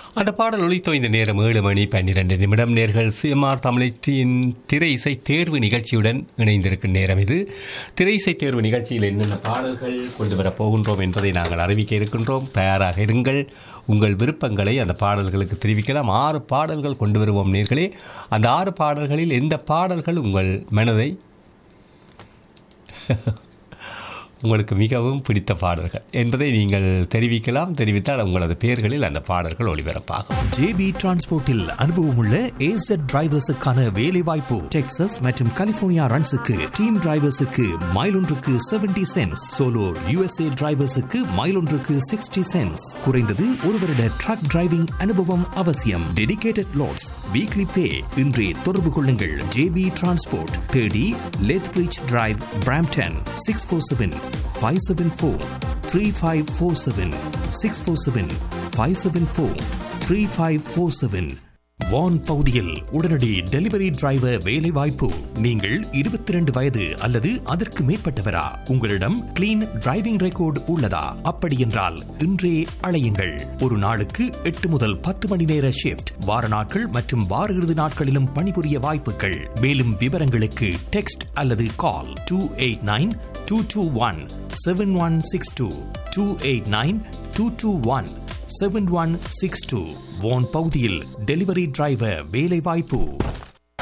அந்த பாடல் ஒலித்தோ இந்த நேரம் ஏழு மணி பன்னிரண்டு நிமிடம் நேர்கள் சிஎம்ஆர் தமிழச்சியின் திரை இசை தேர்வு நிகழ்ச்சியுடன் இணைந்திருக்கும் நேரம் இது திரை இசை தேர்வு நிகழ்ச்சியில் என்னென்ன பாடல்கள் கொண்டு வரப் போகின்றோம் என்பதை நாங்கள் அறிவிக்க இருக்கின்றோம் தயாராக இருங்கள் உங்கள் விருப்பங்களை அந்த பாடல்களுக்கு தெரிவிக்கலாம் ஆறு பாடல்கள் கொண்டு வருவோம் நேர்களே அந்த ஆறு பாடல்களில் எந்த பாடல்கள் உங்கள் மனதை உங்களுக்கு மிகவும் பிடித்த பாடல்கள் என்பதை நீங்கள் தெரிவிக்கலாம் தெரிவித்தால் உங்களது பெயர்களில் அந்த பாடல்கள் ஒளிபரப்பாகும் ஜேபி டிரான்ஸ்போர்ட்டில் அனுபவமுள்ள ஏசட் டிரைவர்ஸுக்கான வேலை வாய்ப்பு டெக்சஸ் மற்றும் கலிபோர்னியா ரன்ஸுக்கு டீம் டிரைவர்ஸுக்கு மைல் ஒன்றுக்கு செவன்டி சென்ஸ் சோலோ யுஎஸ்ஏ டிரைவர்ஸுக்கு மைல் ஒன்றுக்கு சிக்ஸ்டி சென்ஸ் குறைந்தது ஒரு வருட ட்ரக் டிரைவிங் அனுபவம் அவசியம் டெடிகேட்டட் லோட்ஸ் வீக்லி பே இன்றே தொடர்பு கொள்ளுங்கள் ஜேபி டிரான்ஸ்போர்ட் தேடி Lethbridge drive Brampton six four seven five seven four three five four seven six four seven five seven four three five four seven Vaughan பகுதியில் உடனடி delivery driver வேலை வாய்ப்பு நீங்கள் இருபத்தி ரெண்டு வயது அல்லது அதற்கு மேற்பட்டவரா உங்களிடம் கிளீன் டிரைவிங் ரெக்கார்டு உள்ளதா அப்படி என்றால் இன்றே அழையுங்கள் ஒரு நாளுக்கு எட்டு முதல் பத்து மணி நேர ஷிப்ட் வார நாட்கள் மற்றும் வார இறுதி நாட்களிலும் பணிபுரிய வாய்ப்புகள் மேலும் விவரங்களுக்கு டெக்ஸ்ட் அல்லது call two eight nine two two one seven one six two two eight nine two two one seven one six two Vaughan பகுதியில் டெலிவரி டிரைவர் வேலை வாய்ப்பு